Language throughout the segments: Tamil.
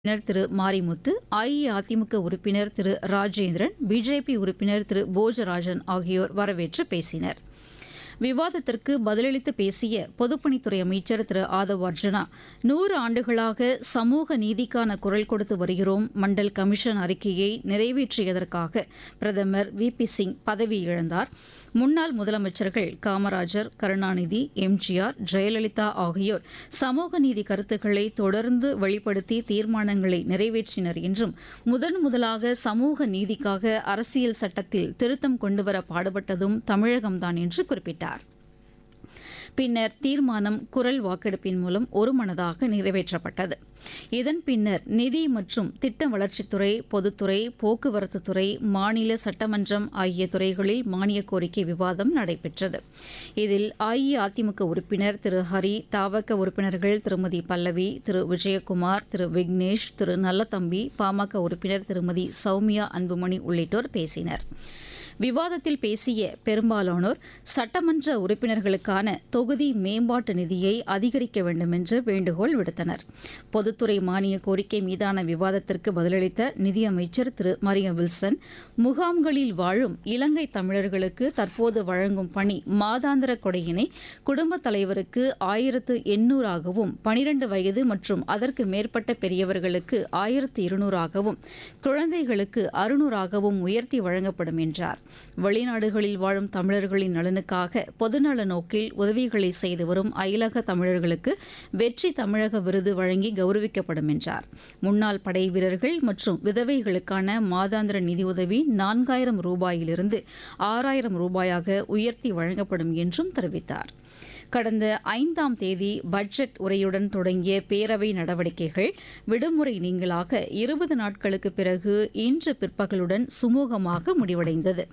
உறுப்பினர் திரு மாரிமுத்து அஇஅதிமுக உறுப்பினர் திரு ராஜேந்திரன் பிஜேபி உறுப்பினர் திரு போஜராஜன் ஆகியோர் வரவேற்று பேசினர் விவாதத்திற்கு பதிலளித்து பேசிய பொதுப்பணித்துறை அமைச்சர் திரு ஆதவ் அர்ஜுனா நூறு ஆண்டுகளாக சமூக நீதிக்கான குரல் கொடுத்து வருகிறோம் மண்டல் கமிஷன் அறிக்கையை நிறைவேற்றியதற்காக பிரதமர் வி பி சிங் பதவி இழந்தார் முன்னாள் முதலமைச்சர்கள் காமராஜர் கருணாநிதி எம்ஜிஆர் ஜெயலலிதா ஆகியோர் சமூக நீதி கருத்துக்களை தொடர்ந்து வெளிப்படுத்தி தீர்மானங்களை நிறைவேற்றினர் என்றும் முதன் முதலாக சமூக நீதிக்காக அரசியல் சட்டத்தில் திருத்தம் கொண்டுவர பாடுபட்டதும் தமிழகம்தான் என்று குறிப்பிட்டார் பின்னர் தீர்மானம் குரல் வாக்கெடுப்பின் மூலம் ஒருமனதாக நிறைவேற்றப்பட்டது இதன் பின்னர் நிதி மற்றும் திட்ட வளர்ச்சித்துறை பொதுத்துறை போக்குவரத்துத்துறை மாநில சட்டமன்றம் ஆகிய துறைகளில் மானிய கோரிக்கை விவாதம் நடைபெற்றது இதில் அஇஅதிமுக உறுப்பினர் திரு ஹரி தாவக உறுப்பினர்கள் திருமதி பல்லவி திரு விஜயகுமார் திரு விக்னேஷ் திரு நல்லதம்பி பாமக உறுப்பினர் திருமதி சௌமியா அன்புமணி உள்ளிட்டோர் பேசினர் விவாதத்தில் பேசிய பெரும்பாலானோர் சட்டமன்ற உறுப்பினர்களுக்கான தொகுதி மேம்பாட்டு நிதியை அதிகரிக்க வேண்டும் என்று வேண்டுகோள் விடுத்தனர் பொதுத்துறை மானிய கோரிக்கை மீதான விவாதத்திற்கு பதிலளித்த நிதியமைச்சர் திரு மரியம் வில்சன் முகாம்களில் வாழும் இலங்கை தமிழர்களுக்கு தற்போது வழங்கும் பணி மாதாந்திர கொடையினை குடும்பத் தலைவருக்கு ஆயிரத்து எண்ணூறாகவும் பனிரண்டு வயது மற்றும் அதற்கு மேற்பட்ட பெரியவர்களுக்கு ஆயிரத்து இருநூறாகவும் குழந்தைகளுக்கு அறுநூறாகவும் உயர்த்தி வழங்கப்படும் என்றார் வெளிநாடுகளில் வாழும் தமிழர்களின் நலனுக்காக பொதுநல நோக்கில் உதவிகளை செய்து வரும் அயலக தமிழர்களுக்கு வெற்றி தமிழக விருது வழங்கி கௌரவிக்கப்படும் என்றார் முன்னாள் படை வீரர்கள் மற்றும் விதவைகளுக்கான மாதாந்திர நிதியுதவி நான்காயிரம் ரூபாயிலிருந்து ஆறாயிரம் ரூபாயாக உயர்த்தி வழங்கப்படும் என்றும் தெரிவித்தார் கடந்த ஐந்தாம் தேதி பட்ஜெட் உரையுடன் தொடங்கிய பேரவை நடவடிக்கைகள் விடுமுறை நீங்களாக இருபது நாட்களுக்கு பிறகு இன்று பிற்பகலுடன் சுமூகமாக முடிவடைந்தது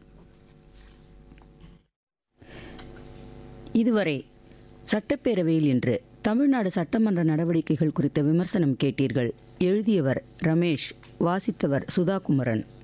இதுவரை சட்டப்பேரவையில் இன்று தமிழ்நாடு சட்டமன்ற நடவடிக்கைகள் குறித்த விமர்சனம் கேட்டீர்கள் எழுதியவர் ரமேஷ் வாசித்தவர் சுதாகுமரன்